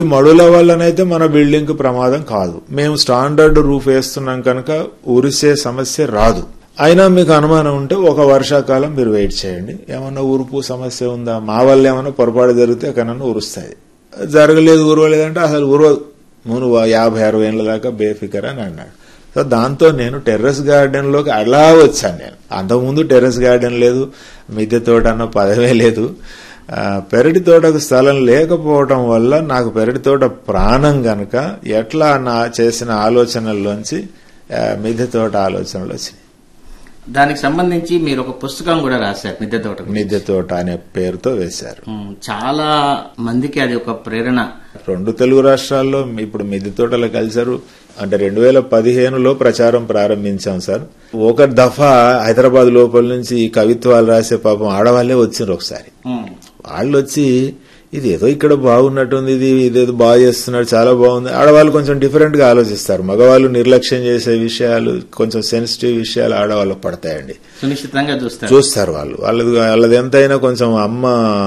మడుల వల్లనైతే మన బిల్డింగ్ కు ప్రమాదం కాదు మేము స్టాండర్డ్ రూఫ్ వేస్తున్నాం కనుక ఉరిసే సమస్య రాదు అయినా మీకు అనుమానం ఉంటే ఒక వర్షాకాలం మీరు వెయిట్ చేయండి ఏమన్నా ఉరుపు సమస్య ఉందా మా వల్ల ఏమన్నా పొరపాటు జరిగితే ఎక్కడన్నా ఉరుస్తాయి జరగలేదు ఉరవలేదంటే అసలు ఉరవదు నువ్వు యాభై అరవై ఏళ్ళ దాకా బేఫికర్ అని అన్నాడు సో దాంతో నేను టెర్రస్ గార్డెన్ లోకి అలా వచ్చాను నేను అంతకుముందు టెర్రస్ గార్డెన్ లేదు మిద్దె తోట అన్న పదవే లేదు ఆ, పెరటి తోటకు స్థలం లేకపోవటం వల్ల నాకు పెరటి తోట ప్రాణం గనక ఎట్లా నా చేసిన ఆలోచనల్లోంచి ఆ, మిద్దె తోట ఆలోచనలు వచ్చినాయి దానికి సంబంధించి మీరు ఒక పుస్తకం కూడా రాశారు మిద్దె తోట గురించి. మిద్దె తోట అనే పేరుతో వేశారు ఉమ్, చాలా మందికి అది ఒక ప్రేరణ రెండు తెలుగు రాష్ట్రాల్లో ఇప్పుడు మిద్దె తోటల కల్చరు అంటే రెండు వేల పదిహేనులో ప్రచారం ప్రారంభించాం సార్ ఒక దఫా హైదరాబాద్ లోపల నుంచి ఈ కవిత్వాలు రాసే పాపం ఆడవాళ్లే వచ్చిండ్రు ఒకసారి ఉమ్, వాళ్ళు వచ్చి ఇది ఏదో ఇక్కడ బాగున్నట్టుంది ఇది ఇదేదో బాగా చేస్తున్నాడు చాలా బాగుంది ఆడవాళ్ళు కొంచెం డిఫరెంట్ గా ఆలోచిస్తారు మగవాళ్ళు నిర్లక్ష్యం చేసే విషయాలు కొంచెం సెన్సిటివ్ విషయాలు ఆడవాళ్ళకు పడతాయండి సునిశ్చితంగా చూస్తారు చూస్తారు వాళ్ళు వాళ్ళది వాళ్ళది ఎంతైనా కొంచెం అమ్మ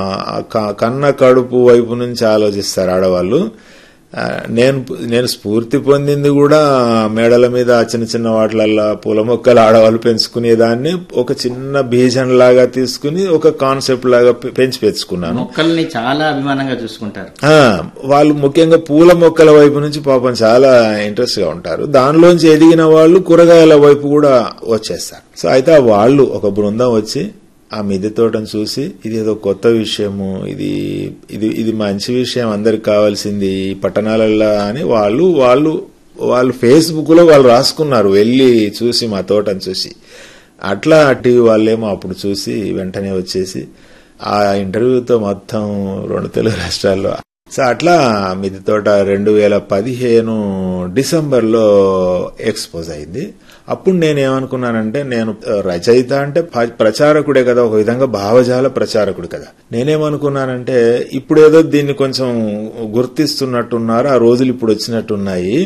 క- కన్న కడుపు వైపు నుంచి ఆలోచిస్తారు ఆడవాళ్ళు ఆ, నేను నేను స్ఫూర్తి పొందింది కూడా మేడల మీద చిన్న చిన్న వాటిలల్లా పూల మొక్కలు ఆడవాళ్ళు పెంచుకునేదాన్ని ఒక చిన్న బీజం లాగా తీసుకుని ఒక కాన్సెప్ట్ లాగా పె- పెంచి పెంచుకున్నాను మొక్కల్ని చాలా అభిమానంగా చూసుకుంటారు ఆ, వాళ్ళు ముఖ్యంగా పూల మొక్కల వైపు నుంచి పాపం చాలా ఇంట్రెస్ట్ గా ఉంటారు దానిలోంచి ఎదిగిన వాళ్ళు కూరగాయల వైపు కూడా వచ్చేస్తారు సో అయితే ఆ వాళ్ళు ఒక బృందం వచ్చి ఆ మిద్దె తోటను చూసి ఇది ఏదో కొత్త విషయము ఇది ఇది ఇది మంచి విషయం అందరికి కావాల్సింది ఈ పట్టణాలల్లో అని వాళ్ళు వాళ్ళు వాళ్ళు ఫేస్బుక్ లో వాళ్ళు రాసుకున్నారు వెళ్ళి చూసి మా తోటను చూసి అట్లా టీవీ వాళ్ళేమో అప్పుడు చూసి వెంటనే వచ్చేసి ఆ ఇంటర్వ్యూతో మొత్తం రెండు తెలుగు రాష్ట్రాల్లో సో అట్లా మిది తోట రెండు వేల పదిహేను డిసెంబర్ లో ఎక్స్పోజ్ అయింది అప్పుడు నేను ఏమనుకున్నానంటే నేను ఆ, రచయిత అంటే ప- ప్రచారకుడే కదా ఒక విధంగా భావజాల ప్రచారకుడు కదా నేనేమనుకున్నానంటే ఇప్పుడేదో దీన్ని కొంచెం గుర్తిస్తున్నట్టున్నారు ఆ రోజులు ఇప్పుడు వచ్చినట్టున్నాయి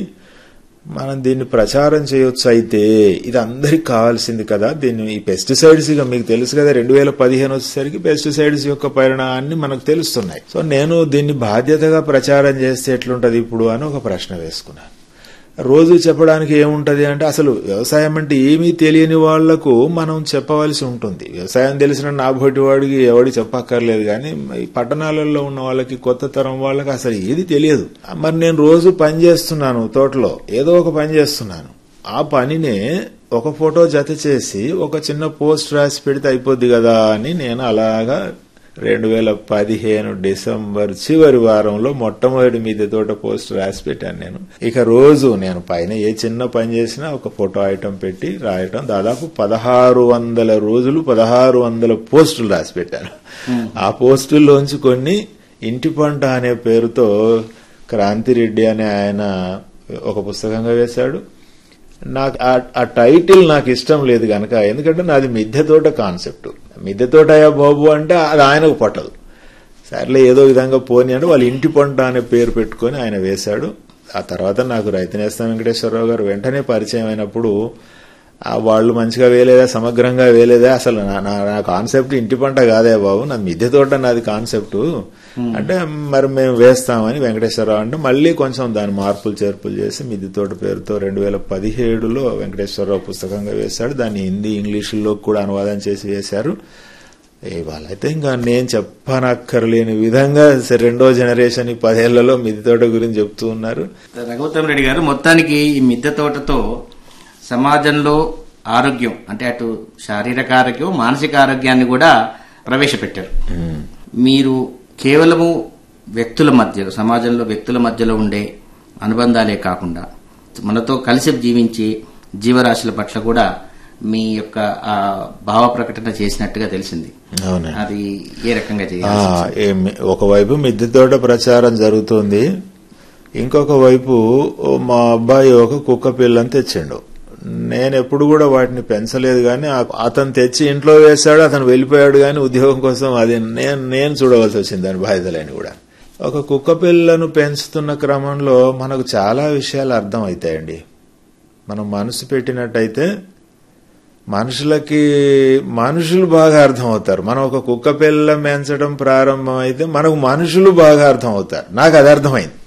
మనం దీన్ని ప్రచారం చేయొచ్చు అయితే ఇది అందరికి కావాల్సింది కదా దీన్ని ఈ పెస్టిసైడ్స్ ఇక మీకు తెలుసు కదా రెండు వేల పదిహేను వచ్చేసరికి పెస్టిసైడ్స్ యొక్క పరిణామాన్ని మనకు తెలుస్తున్నాయి సో నేను దీన్ని బాధ్యతగా ప్రచారం చేస్తే ఎట్లుంటది ఇప్పుడు అని ఒక ప్రశ్న వేసుకున్నాను రోజు చెప్పడానికి ఏముంటది అంటే అసలు వ్యవసాయం అంటే ఏమీ తెలియని వాళ్లకు మనం చెప్పవలసి ఉంటుంది వ్యవసాయం తెలిసిన నాబోటి వాడికి ఎవడి చెప్పక్కర్లేదు కానీ ఈ పట్టణాలలో ఉన్న వాళ్ళకి కొత్త తరం వాళ్ళకి అసలు ఏది తెలియదు మరి నేను రోజు పని చేస్తున్నాను తోటలో ఏదో ఒక పని చేస్తున్నాను ఆ పనినే ఒక ఫోటో జత చేసి ఒక చిన్న పోస్ట్ రాసి పెడితే అయిపోద్ది కదా అని నేను అలాగా రెండు వేల పదిహేను డిసెంబర్ చివరి వారంలో మొట్టమొదటి మిద్దె తోట పోస్ట్ రాసి పెట్టాను నేను ఇక రోజు నేను పైన ఏ చిన్న పని చేసినా ఒక ఫోటో ఐటమ్ పెట్టి రాయటం దాదాపు పదహారు వందల రోజులు పదహారు వందల పోస్టులు రాసి పెట్టాను ఆ పోస్టుల్లోంచి కొన్ని ఇంటి పంట అనే పేరుతో క్రాంతిరెడ్డి అనే ఆయన ఒక పుస్తకంగా వేశాడు నాకు ఆ- ఆ టైటిల్ నాకు ఇష్టం లేదు గనక ఎందుకంటే నాది మిద్దె తోట కాన్సెప్ట్ మిద్దె తోట అయ్యా బాబు అంటే అది ఆయనకు పట్టదు సర్లే ఏదో విధంగా పోని అంటే వాళ్ళ ఇంటి పంట అనే పేరు పెట్టుకొని ఆయన వేశాడు ఆ తర్వాత నాకు రైతు నేస్తం వెంకటేశ్వరరావు గారు వెంటనే పరిచయం అయినప్పుడు ఆ వాళ్ళు మంచిగా వేలేదా సమగ్రంగా వేలేదా అసలు నా నా- నా కాన్సెప్ట్ ఇంటి పంట కాదే బాబు నా మిద్దె తోట నాది కాన్సెప్ట్ అంటే మరి మేము వేస్తామని వెంకటేశ్వరరావు అంటే మళ్ళీ కొంచెం దాని మార్పులు చేర్పులు చేసి మిద్దె తోట పేరుతో రెండు వేల పదిహేడులో వెంకటేశ్వరరావు పుస్తకంగా వేశాడు దాన్ని హిందీ ఇంగ్లీషులో కూడా అనువాదం చేసి వేశారు ఇవాళ అయితే ఇంకా నేను చెప్పనక్కర్లేని విధంగా స- రెండో జనరేషన్ ఈ పదేళ్లలో మిద్దె తోట గురించి చెప్తూ ఉన్నారు రఘుత్తమ్ రెడ్డి గారు మొత్తానికి ఈ మిద్దె తోటతో సమాజంలో ఆరోగ్యం అంటే అటు శారీరక ఆరోగ్యం మానసిక ఆరోగ్యాన్ని కూడా ప్రవేశపెట్టారు మీరు కేవలము వ్యక్తుల మధ్యలో సమాజంలో వ్యక్తుల మధ్యలో ఉండే అనుబంధాలే కాకుండా మనతో కలిసి జీవించే జీవరాశుల పట్ల కూడా మీ యొక్క ఆ భావ ప్రకటన చేసినట్టుగా తెలిసింది అవునండి అది ఏ రకంగా ఆ, చేయాలి ఏమి- ఒకవైపు మిద్దె తోట ప్రచారం జరుగుతుంది ఇంకొక వైపు ఓ మా అబ్బాయి ఒక కుక్క పిల్లని తెచ్చిండు నేను ఎప్పుడు కూడా వాటిని పెంచలేదు కానీ ఆ- అతను తెచ్చి ఇంట్లో వేశాడు అతను వెళ్ళిపోయాడు కానీ ఉద్యోగం కోసం అది నేను నేను చూడవలసి వచ్చింది దాని బాధ్యతలని కూడా ఒక కుక్క పిల్లను పెంచుతున్న క్రమంలో మనకు చాలా విషయాలు అర్థం అవుతాయండి మనం మనసు పెట్టినట్టయితే మనుషులకి మనుషులు బాగా అర్థం అవుతారు మనం ఒక కుక్క పిల్ల పెంచడం ప్రారంభం అయితే మనకు మనుషులు బాగా అర్థం అవుతారు నాకు అది అర్థమైంది